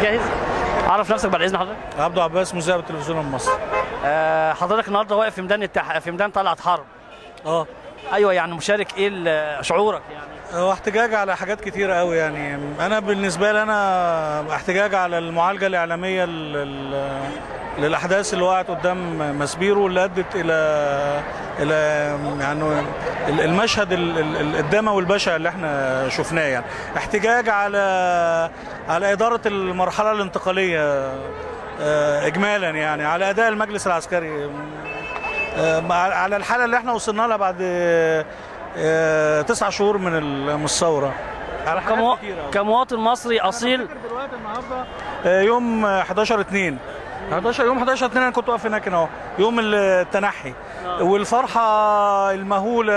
جاهز عرف نفسك بعد اذن حضرتك عبدو عباس مذيع التلفزيون المصري آه، حضرتك النهارده واقف في ميدان التح... في ميدان طلعت حرب اه ايوه يعني مشارك ايه ال- شعورك يعني هو احتجاج على حاجات كتيرة قوي يعني انا بالنسبه لي انا احتجاج على المعالجه الاعلاميه لل- للاحداث اللي وقعت قدام مسبيرو واللي ادت الى الى يعني المشهد ال- ال- الدموي البشع اللي احنا شفناه يعني احتجاج على على اداره المرحله الانتقاليه آه، اجمالا يعني على اداء المجلس العسكري آه، مع- على الحاله اللي احنا وصلنا لها بعد آه، آه، تسع شهور من ال- من الثوره على حاجات كمو... كتيرة أوي. كمواطن مصري اصيل فاكر دلوقتي النهارده آه، يوم آه، 11 2 11 يوم 11 2 انا كنت واقف هناك هنا اهو يوم التنحي والفرحه المهوله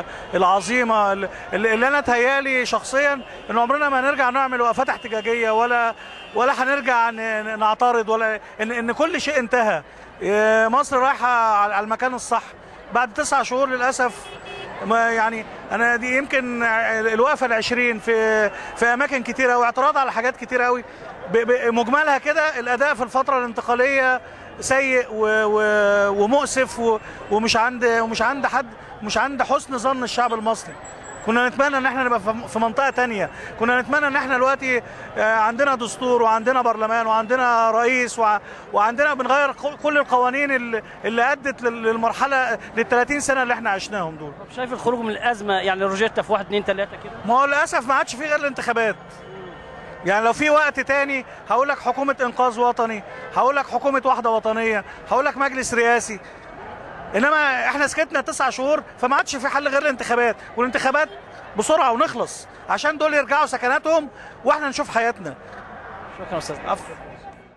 العظيمه اللي, اللي انا تهيالي شخصيا ان عمرنا ما هنرجع نعمل وقفات احتجاجيه ولا ولا هنرجع ن- نعترض ولا ان ان كل شيء انتهى آه، مصر رايحه على على المكان الصح بعد تسع شهور للاسف ما يعني انا دي يمكن الوقفه العشرين في في اماكن كتيره واعتراض على حاجات كتيره قوي مجملها كده الاداء في الفتره الانتقاليه سيء و و ومؤسف و ومش عند ومش عند حد مش عند حسن ظن الشعب المصري كنا نتمنى ان احنا نبقى في- في منطقه تانية كنا نتمنى ان احنا دلوقتي آه، عندنا دستور وعندنا برلمان وعندنا رئيس وع- وعندنا بنغير ك- كل القوانين اللي, اللي ادت لل- للمرحله لل 30 سنه اللي احنا عشناهم دول طب شايف الخروج من الازمه يعني روجيتا في 1 2 3 كده ما هو للاسف ما عادش في غير الانتخابات يعني لو في وقت تاني هقول لك حكومه انقاذ وطني هقول لك حكومه وحده وطنيه هقول لك مجلس رئاسي انما احنا سكتنا تسع شهور فما عادش في حل غير الانتخابات والانتخابات بسرعه ونخلص عشان دول يرجعوا سكناتهم واحنا نشوف حياتنا شكرا استاذ عفوا